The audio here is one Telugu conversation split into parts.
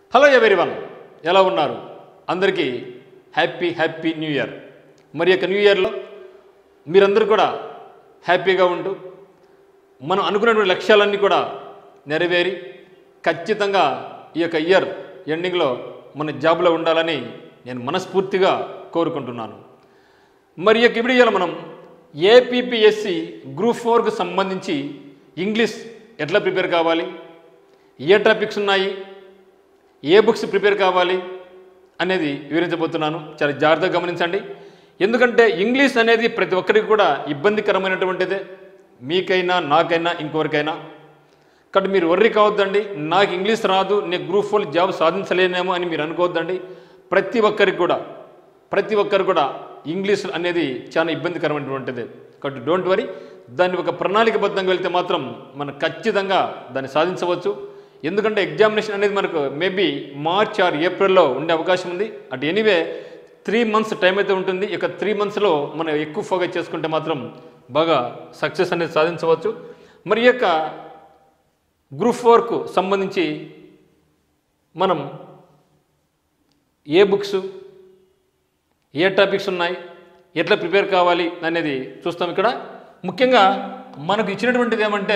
హలో ఎవరివన్ ఎలా ఉన్నారు అందరికీ హ్యాపీ హ్యాపీ న్యూ ఇయర్ మరి యొక్క న్యూ ఇయర్లో మీరందరూ కూడా హ్యాపీగా ఉంటూ మనం అనుకున్నటువంటి లక్ష్యాలన్నీ కూడా నెరవేరి ఖచ్చితంగా ఈ యొక్క ఇయర్ ఎండింగ్లో మన జాబ్లో ఉండాలని నేను మనస్ఫూర్తిగా కోరుకుంటున్నాను మరి ఈ యొక్క ఇప్పుడు ఇవాళ మనం ఏపీపీఎస్సి గ్రూప్ ఫోర్కు సంబంధించి ఇంగ్లీష్ ఎట్లా ప్రిపేర్ కావాలి ఏ టాపిక్స్ ఉన్నాయి ఏ బుక్స్ ప్రిపేర్ కావాలి అనేది వివరించబోతున్నాను చాలా జాగ్రత్తగా గమనించండి ఎందుకంటే ఇంగ్లీష్ అనేది ప్రతి ఒక్కరికి కూడా ఇబ్బందికరమైనటువంటిదే మీకైనా నాకైనా ఇంకొకరికైనా కాబట్టి మీరు వర్రీ కావద్దండి నాకు ఇంగ్లీష్ రాదు నేను గ్రూప్ ఫోర్ జాబ్ సాధించలేనేమో అని మీరు అనుకోవద్దండి ప్రతి ఒక్కరికి కూడా ప్రతి ఒక్కరు కూడా ఇంగ్లీష్ అనేది చాలా ఇబ్బందికరమైనటువంటిది కాబట్టి డోంట్ వరీ దాన్ని ఒక ప్రణాళికబద్ధంగా వెళ్తే మాత్రం మనం ఖచ్చితంగా దాన్ని సాధించవచ్చు ఎందుకంటే ఎగ్జామినేషన్ అనేది మనకు మేబీ మార్చ్ ఆర్ ఏప్రిల్లో ఉండే అవకాశం ఉంది అటు ఎనీవే త్రీ మంత్స్ టైం అయితే ఉంటుంది ఇక త్రీ మంత్స్లో మనం ఎక్కువ ఫోకస్ చేసుకుంటే మాత్రం బాగా సక్సెస్ అనేది సాధించవచ్చు మరి ఈ యొక్క గ్రూప్ ఫోర్కు సంబంధించి మనం ఏ బుక్స్ ఏ టాపిక్స్ ఉన్నాయి ఎట్లా ప్రిపేర్ కావాలి అనేది చూస్తాం ఇక్కడ ముఖ్యంగా మనకు ఇచ్చినటువంటిది ఏమంటే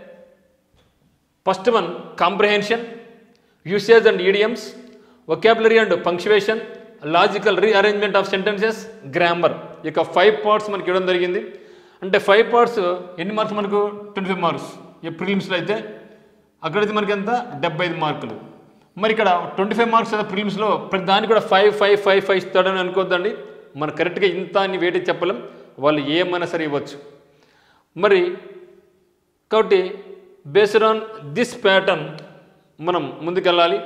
first one comprehension usage and idioms vocabulary and punctuation logical rearrangement of sentences grammar ఇక ఫైవ్ పార్ట్స్ మనకి ఇవ్వడం జరిగింది అంటే ఫైవ్ పార్ట్స్ ఎన్ని మార్క్స్ మనకు ట్వంటీ ఫైవ్ మార్క్స్ ఈ ప్రిలిమ్స్లో అయితే అక్కడైతే మనకి ఎంత డెబ్బై ఐదు మార్కులు మరి ఇక్కడ ట్వంటీ ఫైవ్ మార్క్స్ కదా ప్రిలిమ్స్లో ప్రతి దానికి కూడా ఫైవ్ ఫైవ్ ఫైవ్ ఫైవ్ ఇస్తాడని అనుకోద్దండి మనం కరెక్ట్గా ఇంత అని వేటి చెప్పలేం వాళ్ళు ఏమైనా సరే ఇవ్వచ్చు మరి కాబట్టి బేస్డ్ ఆన్ దిస్ ప్యాటర్న్ మనం ముందుకెళ్ళాలి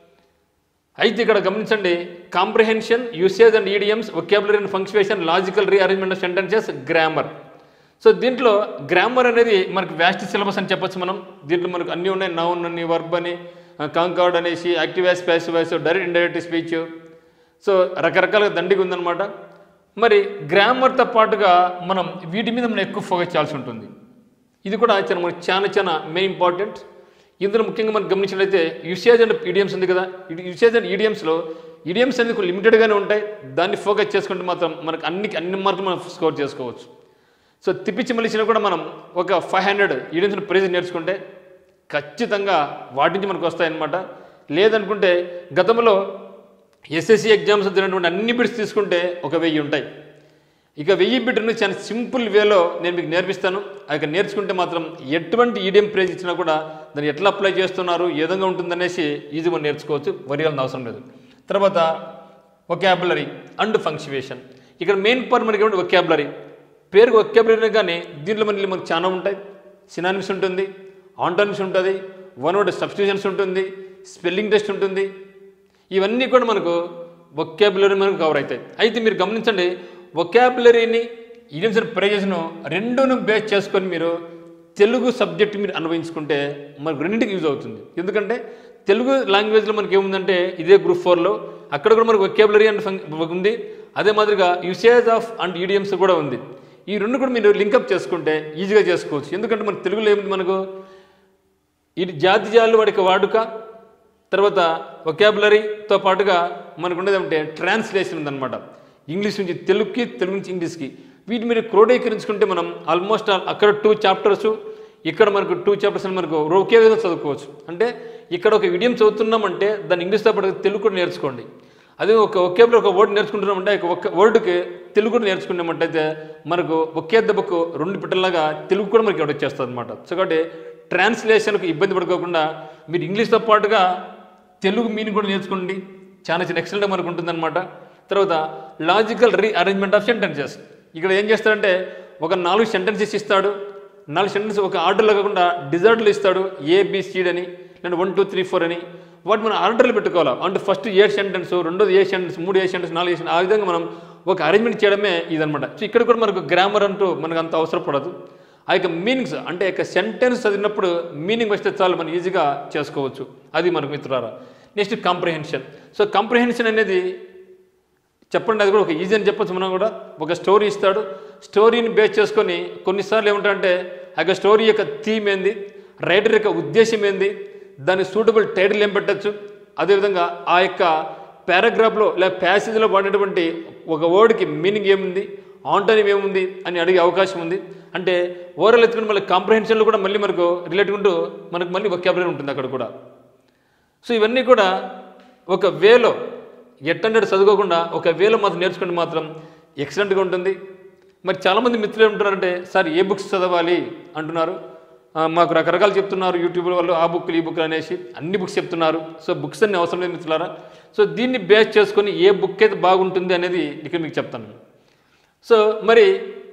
అయితే ఇక్కడ గమనించండి comprehension usage and idioms vocabulary and punctuation logical rearrangement of sentences grammar so దీంట్లో గ్రామర్ అనేది మనకు వ్యాస్ట్ సిలబస్ అని చెప్పొచ్చు మనం దీంట్లో మనకు అన్నీ ఉన్నాయి నౌన్ అని వర్బ్ అని కాంకౌడ్ అనేసి active as passive as direct indirect speech so రకరకాలుగా దండిగా ఉందన్నమాట మరి గ్రామర్తో పాటుగా మనం వీటి మీద మనం ఎక్కువ ఫోకస్ చేయాల్సి ఉంటుంది ఇది కూడా చాలా మనకి చాలా చాలా మెయిన్ ఇంపార్టెంట్ ఇందులో ముఖ్యంగా మనం గమనించినట్లయితే యూసేజ్ అండ్ ఈడియమ్స్ ఉంది కదా యూసేజ్ అండ్ ఈడియమ్స్లో ఈడియమ్స్ అనేది కొన్ని లిమిటెడ్గానే ఉంటాయి దాన్ని ఫోకస్ చేసుకుంటే మాత్రం మనకు అన్ని అన్ని మార్కులు మనం స్కోర్ చేసుకోవచ్చు సో తిప్పించి మలిచినా కూడా మనం ఒక ఫైవ్ హండ్రెడ్ ఈడియమ్స్ని ప్రైజ్ నేర్చుకుంటే ఖచ్చితంగా వాటి నుంచి మనకు వస్తాయన్నమాట లేదనుకుంటే గతంలో ఎస్ఎస్సి ఎగ్జామ్స్ తినటువంటి అన్ని బిట్స్ తీసుకుంటే ఒక వెయ్యి ఉంటాయి ఇక వెయ్యి బిట్ను చాలా సింపుల్ వేలో నేను మీకు నేర్పిస్తాను అది నేర్చుకుంటే మాత్రం ఎటువంటి ఈడియం ప్రైజ్ ఇచ్చినా కూడా దాన్ని ఎట్లా అప్లై చేస్తున్నారు ఏ విధంగా ఉంటుందనేసి ఈజీగా మనం నేర్చుకోవచ్చు వరియాలని అవసరం లేదు తర్వాత ఒకాబులరీ అండ్ ఫంక్చువేషన్ ఇక్కడ మెయిన్ పార్ట్ మనకి ఏమంటే ఒకాబులరీ పేరు ఒకాబులరీ కానీ దీంట్లో మనకి మనకు చాలా ఉంటాయి సినానిమ్స్ ఉంటుంది ఆంటానిమ్స్ ఉంటుంది వన్ వర్డ్ సబ్స్టిట్యూషన్స్ ఉంటుంది స్పెల్లింగ్ టెస్ట్ ఉంటుంది ఇవన్నీ కూడా మనకు వొకాబులరీ మనకు కవర్ అవుతాయి అయితే మీరు గమనించండి వొకాబులరీని ఇడియమ్స్ అండ్ ప్రైజెస్ను రెండును బేస్ చేసుకొని మీరు తెలుగు సబ్జెక్ట్ మీరు అన్వయించుకుంటే మనకు రెండింటికి యూజ్ అవుతుంది ఎందుకంటే తెలుగు లాంగ్వేజ్లో మనకి ఏముందంటే ఇదే గ్రూప్ ఫోర్లో అక్కడ కూడా మనకు వొకాబులరీ అండ్ ఫంక్ ఉంది అదే మాదిరిగా యూసేజ్ ఆఫ్ అండ్ ఈడియమ్స్ కూడా ఉంది ఈ రెండు కూడా మీరు లింకప్ చేసుకుంటే ఈజీగా చేసుకోవచ్చు ఎందుకంటే మన తెలుగులో ఏముంది మనకు ఇది జాతీయాలు వాడికి వాడుక తర్వాత వొకాబులరీతో పాటుగా మనకు ఉండేది అంటే ట్రాన్స్లేషన్ ఉందన్నమాట ఇంగ్లీష్ నుంచి తెలుగుకి తెలుగు నుంచి ఇంగ్లీష్కి వీటి మీరు క్రోడీకరించుకుంటే మనం ఆల్మోస్ట్ ఆల్ అక్కడ టూ చాప్టర్స్ ఇక్కడ మనకు టూ చాప్టర్స్ అని మనకు ఒకే విధంగా చదువుకోవచ్చు అంటే ఇక్కడ ఒక ఇడియం చదువుతున్నామంటే దాన్ని ఇంగ్లీష్తో పాటు తెలుగు కూడా నేర్చుకోండి అదే ఒక ఒకే ఒక వర్డ్ నేర్చుకుంటున్నామంటే ఒక వర్డ్కి తెలుగు కూడా నేర్చుకున్నామంటే మనకు ఒకే దెబ్బకు రెండు పిట్టల్లాగా తెలుగు కూడా మనకి ఎవరు వచ్చేస్తుంది అనమాట సో కాబట్టి ట్రాన్స్లేషన్కు ఇబ్బంది పడుకోకుండా మీరు ఇంగ్లీష్తో పాటుగా తెలుగు మీనింగ్ కూడా నేర్చుకోండి చాలా చిన్న ఎక్సలెంట్ మనకు ఉంటుందన్నమాట తర్వాత logical rearrangement of sentences ఇక్కడ ఏం చేస్తాడంటే ఒక నాలుగు సెంటెన్సెస్ ఇస్తాడు నాలుగు సెంటెన్స్ ఒక ఆర్డర్లో కాకుండా డిజర్ట్లు ఇస్తాడు ఏబిసిడ్ అని లేదా వన్ టూ త్రీ ఫోర్ అని వాటి మనం ఆర్డర్లు పెట్టుకోవాలి అంటే ఫస్ట్ ఏ సెంటెన్స్ రెండోది ఏ సెంటెన్స్ మూడు ఏ సెంటెన్స్ నాలుగు ఏ సెంటెన్స్ ఆ విధంగా మనం ఒక అరేంజ్మెంట్ చేయడమే ఇదనమాట సో ఇక్కడ కూడా మనకు గ్రామర్ అంటూ మనకు అంత అవసరం పడదు ఆ యొక్క మీనింగ్స్ అంటే యొక్క సెంటెన్స్ చదివినప్పుడు మీనింగ్ వస్తే చాలు మనం ఈజీగా చేసుకోవచ్చు అది మనకు మిత్రులారా నెక్స్ట్ కాంప్రిహెన్షన్ సో కాంప్రిహెన్షన్ అనేది చెప్పండి అది కూడా ఒక ఈజీ అని చెప్పొచ్చు మనం కూడా ఒక స్టోరీ ఇస్తాడు స్టోరీని బేస్ చేసుకొని కొన్నిసార్లు ఏమిటంటే ఆ యొక్క స్టోరీ యొక్క థీమ్ ఏంది రైటర్ యొక్క ఉద్దేశం ఏంది దానికి సూటబుల్ టైటిల్ ఏం పెట్టచ్చు అదేవిధంగా ఆ యొక్క పారాగ్రాఫ్లో లేదా ప్యాసేజ్లో వాడినటువంటి ఒక వర్డ్కి మీనింగ్ ఏముంది ఆంటోనిమ్ ఏముంది అని అడిగే అవకాశం ఉంది అంటే ఓవరాల్ ఎత్తుకుని మళ్ళీ కాంప్రహెన్షన్లో కూడా మళ్ళీ మనకు రిలేటివ్ ఉంటూ మనకు మళ్ళీ ఒక్యాబులరీ ఉంటుంది అక్కడ కూడా సో ఇవన్నీ కూడా ఒక వేలో ఎట్టంటే చదువుకోకుండా ఒక వేలో మాత్రం నేర్చుకుంటే మాత్రం ఎక్సలెంట్గా ఉంటుంది మరి చాలామంది మిత్రులు ఏమంటున్నారంటే సార్ ఏ బుక్స్ చదవాలి అంటున్నారు ఆ, మాకు రకరకాలు చెప్తున్నారు యూట్యూబ్లో వాళ్ళు ఆ బుక్లు ఈ బుక్లు అనేసి అన్ని బుక్స్ చెప్తున్నారు సో బుక్స్ అన్ని అవసరం లేదు మిత్రులారా సో దీన్ని బేస్ చేసుకొని ఏ బుక్ అయితే బాగుంటుంది అనేది ఇక్కడ మీకు చెప్తాను సో మరి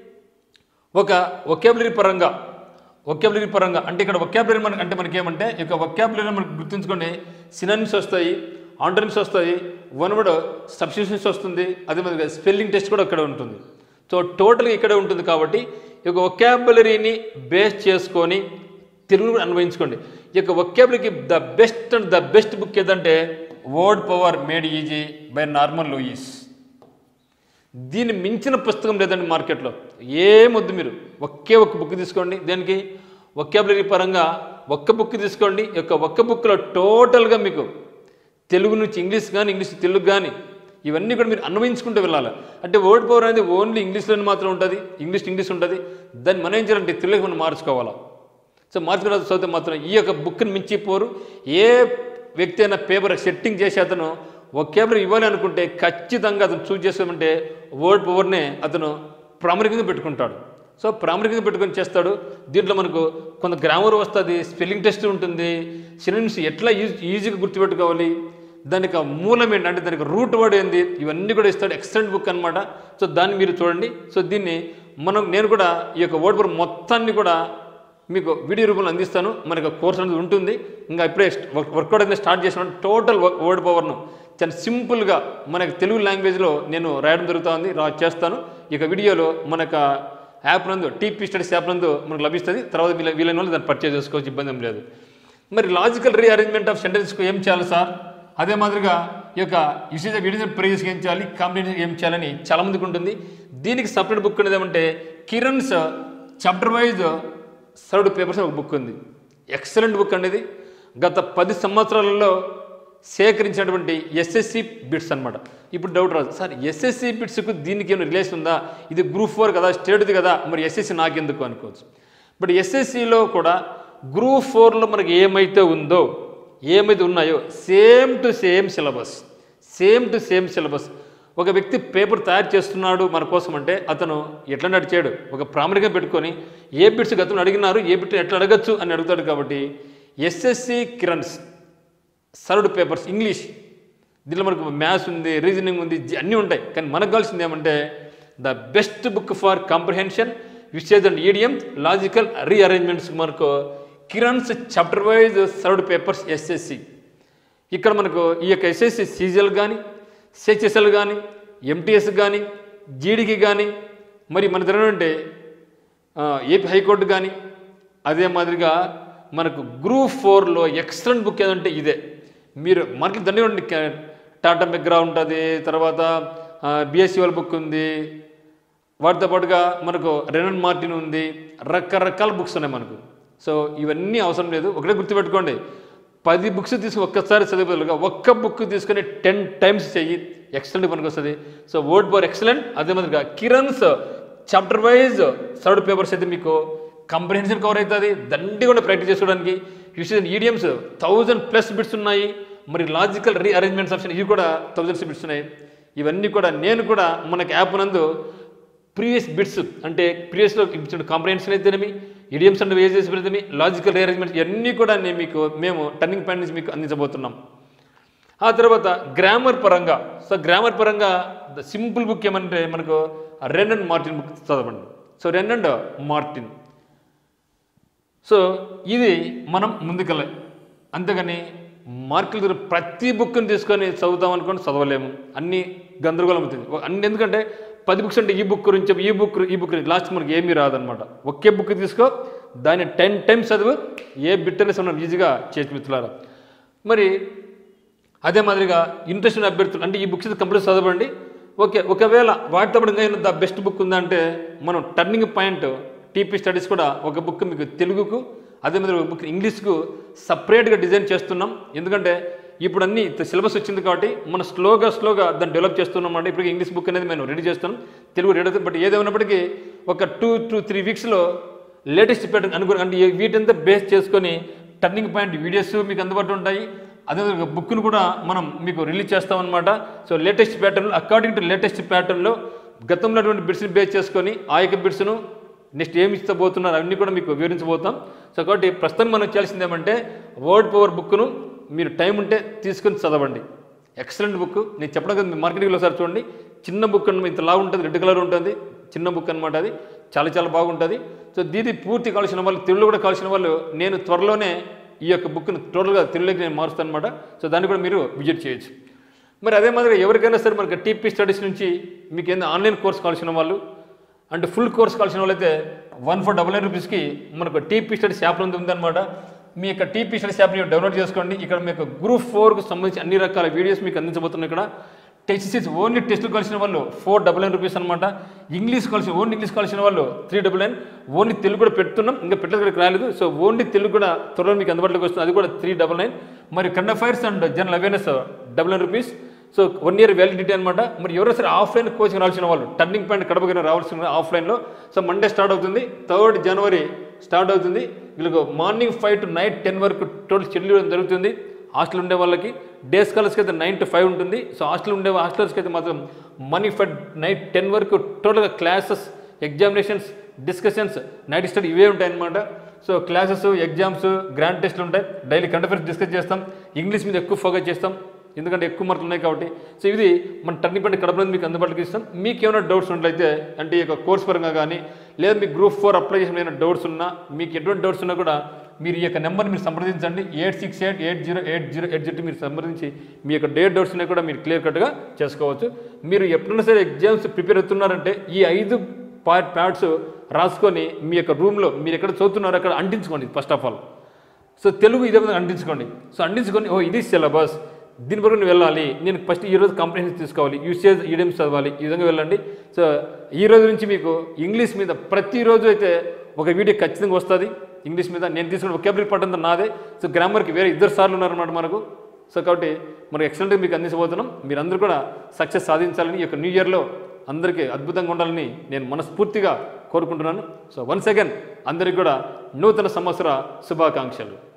ఒక ఒకాబులరీ పరంగా ఒకాబులరీ పరంగా అంటే ఇక్కడ ఒకాబులరీ మనకి అంటే మనకి ఏమంటే ఈ యొక్క ఒకాబులరీ మనకు గుర్తుంచుకోండి సినానిమ్స్ వస్తాయి ఆంటోనిమ్స్ వస్తాయి వన్ వర్డ్ సబ్స్టిట్యూషన్స్ వస్తుంది అదే మాదిరిగా స్పెల్లింగ్ టెస్ట్ కూడా ఇక్కడ ఉంటుంది సో టోటల్గా ఇక్కడే ఉంటుంది కాబట్టి ఈ యొక్క ఒకాబులరీని బేస్ చేసుకొని తెలుగును అన్వయించుకోండి ఈ యొక్క ఒకాబులరీకి the best and the best book ఏదంటే word power made easy by Norman Lewis దీన్ని మించిన పుస్తకం లేదండి మార్కెట్లో ఏమొద్దు మీరు ఒకే ఒక్క బుక్ తీసుకోండి దేనికి ఒకాబులరీ పరంగా ఒక్క బుక్ తీసుకోండి ఈ యొక్క ఒక్క బుక్లో టోటల్గా మీకు తెలుగు నుంచి ఇంగ్లీష్ కానీ ఇంగ్లీష్ తెలుగు కానీ ఇవన్నీ కూడా మీరు అన్వయించుకుంటూ వెళ్ళాలి అంటే వర్డ్ పవర్ అనేది ఓన్లీ ఇంగ్లీష్లోనే మాత్రం ఉంటుంది ఇంగ్లీష్ ఇంగ్లీష్ ఉంటుంది దాన్ని మనం ఏం చేయాలంటే తెలుగు మనం మార్చుకోవాలా సో మార్చుకున్న చదివితే మాత్రం ఈ యొక్క బుక్ని మించిపోరు ఏ వ్యక్తి అయినా పేపర్ సెట్టింగ్ చేసి అతను ఒకేబులరీ ఇవ్వాలి అనుకుంటే ఖచ్చితంగా అతను చూజ్ చేసుకోమంటే వర్డ్ పవర్నే అతను ప్రాముఖ్యంగా పెట్టుకుంటాడు సో ప్రాముఖ్యంగా పెట్టుకొని చేస్తాడు దీంట్లో మనకు కొంత గ్రామర్ వస్తుంది స్పెల్లింగ్ టెస్ట్ ఉంటుంది సినిమ్స్ ఎట్లా ఈజీ ఈజీగా గుర్తుపెట్టుకోవాలి దానికి ఆ మూలం ఏంటి అంటే దానికి రూట్ వర్డ్ ఏంది ఇవన్నీ కూడా ఇస్తాడు ఎక్సలెంట్ బుక్ అనమాట సో దాన్ని మీరు చూడండి సో దీన్ని మనం నేను కూడా ఈ యొక్క వర్డ్ పవర్ మొత్తాన్ని కూడా మీకు వీడియో రూపంలో అందిస్తాను మనకు కోర్స్ అనేది ఉంటుంది ఇంకా ఇప్పుడే వర్క్- వర్కౌట్ అనేది స్టార్ట్ చేసిన టోటల్ వర్క్- వర్డ్ పవర్ను చాలా సింపుల్గా మనకి తెలుగు లాంగ్వేజ్లో నేను రాయడం జరుగుతుంది రా చేస్తాను ఇక వీడియోలో మనకు యాప్ నందు టీపీ స్టడీస్ యాప్ నందు మనకు లభిస్తుంది తర్వాత వీళ్ళ వీళ్ళని వాళ్ళు దాన్ని పర్చేజ్ చేసుకోవచ్చు ఇబ్బంది ఏం లేదు మరి లాజికల్ రీఅరేంజ్మెంట్ ఆఫ్ సెంటెన్స్కి ఏం చేయాలి సార్ అదే మాదిరిగా ఈ యొక్క యూసేజ్ వీడియో ప్రైజ్కి ఏం చేయాలి కాంపిటేషన్ ఏం చేయాలని చాలా మందికి ఉంటుంది దీనికి సపరేట్ బుక్ అనేది ఏమంటే Kiran's chapter wise third papers ఒక బుక్ ఉంది ఎక్సలెంట్ బుక్ అనేది గత పది సంవత్సరాలలో సేకరించినటువంటి ఎస్ఎస్సి బిట్స్ అన్నమాట ఇప్పుడు డౌట్ రాదు సార్ ఎస్ఎస్సి బిట్స్కు దీనికి ఏమైనా రిలేషన్ ఉందా ఇది గ్రూప్ ఫోర్ కదా స్టేట్ది కదా మరి ఎస్ఎస్సి నాకెందుకు అనుకోవచ్చు బట్ ఎస్ఎస్సిలో కూడా గ్రూప్ ఫోర్లో మనకి ఏమైతే ఉందో ఏమైతే ఉన్నాయో same to same syllabus same to same syllabus ఒక వ్యక్తి పేపర్ తయారు చేస్తున్నాడు మన కోసం అంటే అతను ఎట్లా నడిచాడు ఒక ప్రామాణికంగా పెట్టుకొని ఏ బిట్స్ గతంలో అడిగినారు ఏ బిట్ ఎట్లా అడగచ్చు అని అడుగుతాడు కాబట్టి SSC Kiran's third papers English దీనిలో మనకు మ్యాథ్స్ ఉంది రీజనింగ్ ఉంది జి- అన్నీ ఉంటాయి కానీ మనకు కావాల్సింది ఏమంటే the best book for comprehension usages and idiom logical rearrangements మనకు Kiran's chapter wise third papers SSC ఇక్కడ మనకు ఈ యొక్క ఎస్ఎస్సి సీజీఎల్ కానీ సిహెచ్ఎస్ఎల్ కానీ ఎంటీఎస్ కానీ జీడీకి కానీ మరి మన దగ్గర ఏపీ హైకోర్టు కానీ అదే మాదిరిగా మనకు గ్రూప్ ఫోర్లో ఎక్సలెంట్ బుక్ ఏదంటే ఇదే మీరు మనకి దండి ఉండి టాటా మెగ్రా ఉంటుంది తర్వాత బిఎస్సి వాళ్ళ బుక్ ఉంది వాటితో పాటుగా మనకు రెనన్ మార్టిన్ ఉంది రకరకాల బుక్స్ ఉన్నాయి మనకు సో ఇవన్నీ అవసరం లేదు ఒకటే గుర్తుపెట్టుకోండి పది బుక్స్ తీసుకుని ఒక్కసారి చదివేలుగా ఒక్క బుక్ తీసుకొని టెన్ టైమ్స్ చెయ్యి ఎక్సలెంట్ పనికి వస్తుంది సో వర్డ్ పవర్ ఎక్సలెంట్ అదే మాదిరిగా Kiran's chapter wise third papers అయితే మీకు కంప్రహెన్షన్ కవర్ అవుతుంది దండి కూడా ప్రాక్టీస్ చేసుకోవడానికి use idioms thousand plus bits ఉన్నాయి మరి లాజికల్ రీఅరేంజ్మెంట్స్ ఆప్షన్ ఇవి కూడా థౌజండ్స్ బిట్స్ ఉన్నాయి ఇవన్నీ కూడా నేను కూడా మనకి యాప్ నందు ప్రీవియస్ బిట్స్ అంటే ప్రీవియస్లో ఇచ్చిన కాంప్రహెన్షన్ అయితేనేమి ఇడియమ్స్ అండ్ వేజెస్ అయితేనేమి లాజికల్ రీఅరేంజ్మెంట్స్ ఇవన్నీ కూడా నేను మీకు మేము టర్నింగ్ పాయింట్ నుంచి మీకు అందించబోతున్నాం ఆ తర్వాత గ్రామర్ పరంగా సో గ్రామర్ పరంగా ద సింపుల్ బుక్ ఏమంటే మనకు రెన్ అండ్ మార్టిన్ బుక్ చదవండి so Wren and Martin so ఇది మనం ముందుకెళ్ళాలి అంతేగాని మార్కులు దగ్గర ప్రతి బుక్ని తీసుకొని చదువుతాం అనుకోండి చదవలేము అన్ని గందరగోళం అవుతుంది ఒక- అన్ని ఎందుకంటే పది బుక్స్ అంటే ఈ బుక్ గురించి ఈ బుక్ ఈ బుక్ లాస్ట్ మనకి ఏమీ రాదనమాట ఒకే బుక్ తీసుకో దాన్ని టెన్ టైమ్స్ చదువు ఏ బిట్ అనేసి మనం ఈజీగా చేసి మిత్రులారా మరి అదే మాదిరిగా ఇంట్రెస్ట్ ఉన్న అభ్యర్థులు అంటే ఈ బుక్స్ కంప్లీట్ చదవండి ఓకే ఒకవేళ వాటితో పాటు ఇంకా ద బెస్ట్ బుక్ ఉందంటే మనం టర్నింగ్ పాయింట్ టీపీ స్టడీస్ కూడా ఒక బుక్ మీకు తెలుగుకు అదే మాదిరిగా ఒక బుక్ ఇంగ్లీష్కు సపరేట్గా డిజైన్ చేస్తున్నాం ఎందుకంటే ఇప్పుడు అన్ని సిలబస్ వచ్చింది కాబట్టి మనం స్లోగా స్లోగా దాన్ని డెవలప్ చేస్తున్నాం అంటే ఇప్పుడు ఇంగ్లీష్ బుక్ అనేది మేము రెడీ చేస్తున్నాం తెలుగు రెడీ అవుతుంది బట్ ఏదేమైనప్పటికీ ఒక టూ టు త్రీ వీక్స్లో లేటెస్ట్ ప్యాటర్న్ అనుకుని అంటే ఈ- వీటంతా బేస్ చేసుకొని టర్నింగ్ పాయింట్ వీడియోస్ మీకు అందుబాటులో ఉంటాయి అదే బుక్ను కూడా మనం మీకు రిలీజ్ చేస్తామన్నమాట so latest pattern according to latest ప్యాటర్న్లో గతంలో అటువంటి బిట్స్ని బేస్ చేసుకొని ఆ యొక్క బిట్స్ను నెక్స్ట్ ఏమి ఇస్తబోతున్నారు అవన్నీ కూడా మీకు వివరించబోతాం సో కాబట్టి ప్రస్తుతం మనం చేయాల్సింది ఏమంటే వర్డ్ పవర్ బుక్ను మీరు టైం ఉంటే తీసుకొని చదవండి ఎక్సలెంట్ బుక్ నేను చెప్పడం కదా మీ మార్కెటింగ్లో ఒకసారి చూడండి చిన్న బుక్ అన్న ఇంత లావు ఉంటుంది రెడ్ కలర్ ఉంటుంది చిన్న బుక్ అనమాట అది చాలా చాలా బాగుంటుంది సో దీది పూర్తి కావాల్సిన వాళ్ళు తెలుగులో కూడా కావాల్సిన వాళ్ళు నేను త్వరలోనే ఈ యొక్క బుక్ను టోటల్గా తెలుగులోకి నేను మారుస్తాను అనమాట సో దాన్ని కూడా మీరు విజిట్ చేయొచ్చు మరి అదే మాదిరిగా ఎవరికైనా సరే మనకి టీపీ స్టడీస్ నుంచి మీకు ఏందో ఆన్లైన్ కోర్స్ కావాల్సిన వాళ్ళు అంటే ఫుల్ కోర్స్ కావాల్సిన వాళ్ళైతే వన్ ఫోర్ డబల్ నైన్ రూపీస్కి మనకు టీపీ స్టడీస్ యాప్ ఉంది ఉందన్నమాట మీ యొక్క టీపీ స్టడీస్ యాప్ని డౌన్లోడ్ చేసుకోండి ఇక్కడ మీకు గ్రూప్ ఫోర్కు సంబంధించి అన్ని రకాల వీడియోస్ మీకు అందించబోతున్నాయి ఇక్కడ టెస్ట్ ఓన్లీ టెస్ట్లు కలిసిన వాళ్ళు ఫోర్ డబల్ నైన్ రూపీస్ అనమాట ఇంగ్లీష్ కలిసిన ఓన్లీ ఇంగ్లీష్ కలిసిన వాళ్ళు three double nine only Telugu కూడా పెడుతున్నాం ఇంకా పెట్టలేదు కూడా రాలేదు సో ఓన్లీ తెలుగు కూడా త్వరలో మీకు అందుబాటులోకి వస్తుంది అది కూడా త్రీ డబల్ నైన్ మరి current affairs and general awareness double nine rupees so one year validity అనమాట మరి ఎవరో సరే ఆఫ్లైన్ కోచింగ్ రావాల్సిన వాళ్ళు టర్నింగ్ పాయింట్ కడపకి రావాల్సిన ఆఫ్లైన్లో సో మండే స్టార్ట్ అవుతుంది థర్డ్ జనవరి స్టార్ట్ అవుతుంది వీళ్ళకు morning five to night ten వరకు టోటల్ షెడ్యూల్ జరుగుతుంది హాస్టల్ ఉండే వాళ్ళకి డే స్కాలర్స్కి అయితే నైన్ టు ఫైవ్ ఉంటుంది సో హాస్టల్ ఉండే హాస్టలర్స్కి అయితే మాత్రం మార్నింగ్ ఫైవ్ నైట్ టెన్ వరకు టోటల్గా classes examinations discussions night study ఇవే ఉంటాయి అనమాట సో క్లాసెస్ ఎగ్జామ్స్ గ్రాండ్ టెస్ట్లు ఉంటాయి డైలీ కరెంట్ అఫైర్స్ డిస్కస్ చేస్తాం ఇంగ్లీష్ మీద ఎక్కువ ఫోకస్ చేస్తాం ఎందుకంటే ఎక్కువ మార్కులు ఉన్నాయి కాబట్టి సో ఇది మన టర్నింగ్ పాయింట్ కడప నుంచి మీకు అందుబాటులోకి ఇస్తాం మీకు ఏమైనా డౌట్స్ ఉన్నట్లయితే అంటే ఈ యొక్క కోర్స్ పరంగా కానీ లేదా మీకు గ్రూప్ ఫోర్ అప్లై చేసిన ఏమైనా డౌట్స్ ఉన్నా మీకు ఎటువంటి డౌట్స్ ఉన్నా కూడా మీరు ఈ యొక్క నెంబర్ మీరు సంప్రదించండి eight six eight eight zero eight zero eight zero మీరు సంప్రదించి మీ యొక్క డేట్ డౌట్స్ ఉన్నాయి కూడా మీరు క్లియర్ కట్గా చేసుకోవచ్చు మీరు ఎప్పుడైనా సరే ఎగ్జామ్స్ ప్రిపేర్ అవుతున్నారంటే ఈ ఐదు పార్ట్ ప్యాడ్స్ రాసుకొని మీ యొక్క రూమ్లో మీరు ఎక్కడ చదువుతున్నారో అక్కడ అంటించుకోండి first of all so Telugu ఇదే విధంగా అంటించుకోండి సో అంటించుకొని ఓ ఇది సిలబస్ దీని వరకు నేను వెళ్ళాలి నేను ఫస్ట్ ఈ రోజు కాంప్రహెన్షన్ తీసుకోవాలి యూసేజ్ ఈడియమ్స్ చదవాలి ఈ విధంగా వెళ్ళండి సో ఈ రోజు నుంచి మీకు ఇంగ్లీష్ మీద ప్రతిరోజు అయితే ఒక వీడియో ఖచ్చితంగా వస్తుంది ఇంగ్లీష్ మీద నేను తీసుకున్న ఒకేబులరీ పట్టంతో నాదే సో గ్రామర్కి వేరే ఇద్దరు సార్లు ఉన్నారన్నమాట మనకు సో కాబట్టి మనకు ఎక్సలెంట్గా మీకు అందించబోతున్నాం మీరందరూ కూడా సక్సెస్ సాధించాలని ఈ యొక్క న్యూ ఇయర్లో అందరికీ అద్భుతంగా ఉండాలని నేను మనస్ఫూర్తిగా కోరుకుంటున్నాను సో వన్స్ అగైన్ అందరికీ కూడా నూతన సంవత్సర శుభాకాంక్షలు